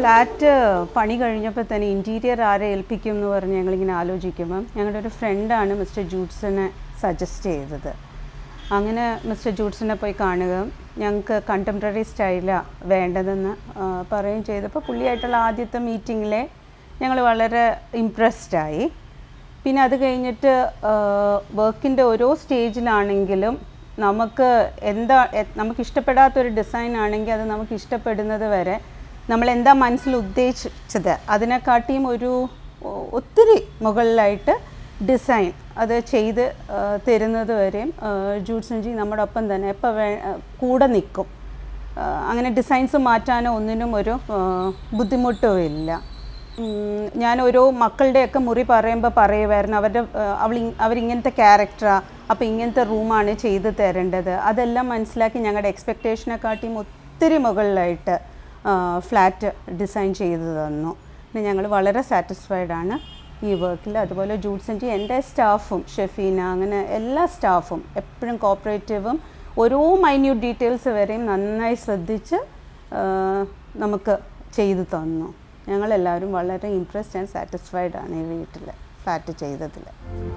flat പണി കഴിഞ്ഞപ്പോൾ തന്നെ ഇൻറ്റീരിയർ ആരെ ഏൽപ്പിക്കും എന്ന് പറഞ്ഞ് ഞങ്ങളിങ്ങനെ ആലോചിക്കുമ്പം ഞങ്ങളുടെ ഒരു ഫ്രണ്ടാണ് മിസ്റ്റർ ജൂഡ്സനെ സജസ്റ്റ് ചെയ്തത് അങ്ങനെ മിസ്റ്റർ ജൂഡ്സനെ പോയി കാണുക ഞങ്ങൾക്ക് കണ്ടംപററി സ്റ്റൈലാണ് വേണ്ടതെന്ന് ആ, പറയുകയും ചെയ്തപ്പോൾ പുള്ളിയായിട്ടുള്ള ആദ്യത്തെ മീറ്റിങ്ങിലെ ഞങ്ങൾ വളരെ ഇമ്പ്രസ്ഡായി പിന്നെ അത് കഴിഞ്ഞിട്ട് വർക്കിൻ്റെ ഓരോ സ്റ്റേജിലാണെങ്കിലും നമുക്ക് എന്താ എ- നമുക്ക് ഇഷ്ടപ്പെടാത്തൊരു ഡിസൈൻ ആണെങ്കിൽ അത് നമുക്ക് ഇഷ്ടപ്പെടുന്നത് വരെ നമ്മൾ എന്താ മനസ്സിൽ ഉദ്ദേശിച്ചത് അതിനെക്കാട്ടിയും ഒരു ഒ- ഒത്തിരി മുകളിലായിട്ട് ഡിസൈൻ അത് ചെയ്ത് ആ, തരുന്നത് വരെയും ആ, ജൂഡ്സൻജി നമ്മുടെ ഒപ്പം തന്നെ എപ്പോൾ വേ ആ, കൂടെ നിൽക്കും ആ, അങ്ങനെ ഡിസൈൻസ് മാറ്റാനോ ഒന്നിനും ഒരു ആ, ബുദ്ധിമുട്ടും ഇല്ല ഉം, ഞാൻ ഓരോ മക്കളുടെയൊക്കെ മുറി പറയുമ്പോൾ പറയുമായിരുന്നു അവരുടെ ആ, അവൾ ഇ- അവരിങ്ങനത്തെ ക്യാരക്ടറാ അപ്പോൾ ഇങ്ങനത്തെ റൂമാണ് ചെയ്ത് തരേണ്ടത് അതെല്ലാം മനസ്സിലാക്കി ഞങ്ങളുടെ എക്സ്പെക്റ്റേഷനെക്കാട്ടിയും ഒത്തിരി മുകളിലായിട്ട് ഫ്ലാറ്റ് ഡിസൈൻ ചെയ്തു തന്നു പിന്നെ ഞങ്ങൾ വളരെ സാറ്റിസ്ഫൈഡ് ആണ് ഈ വർക്കിൽ അതുപോലെ ജൂഡ്സൻറ്റി എൻ്റെ സ്റ്റാഫും ഷെഫീന അങ്ങനെ എല്ലാ സ്റ്റാഫും എപ്പോഴും കോപ്പറേറ്റീവും ഓരോ മൈന്യൂട്ട് ഡീറ്റെയിൽസ് വരെയും നന്നായി ശ്രദ്ധിച്ച് ആ, നമുക്ക് ചെയ്തു തന്നു ഞങ്ങളെല്ലാവരും വളരെ ഇംപ്രസ്ഡ് ആൻഡ് സാറ്റിസ്ഫൈഡ് ആണ് ഈ വീട്ടിൽ ഫ്ലാറ്റ് ചെയ്തതിൽ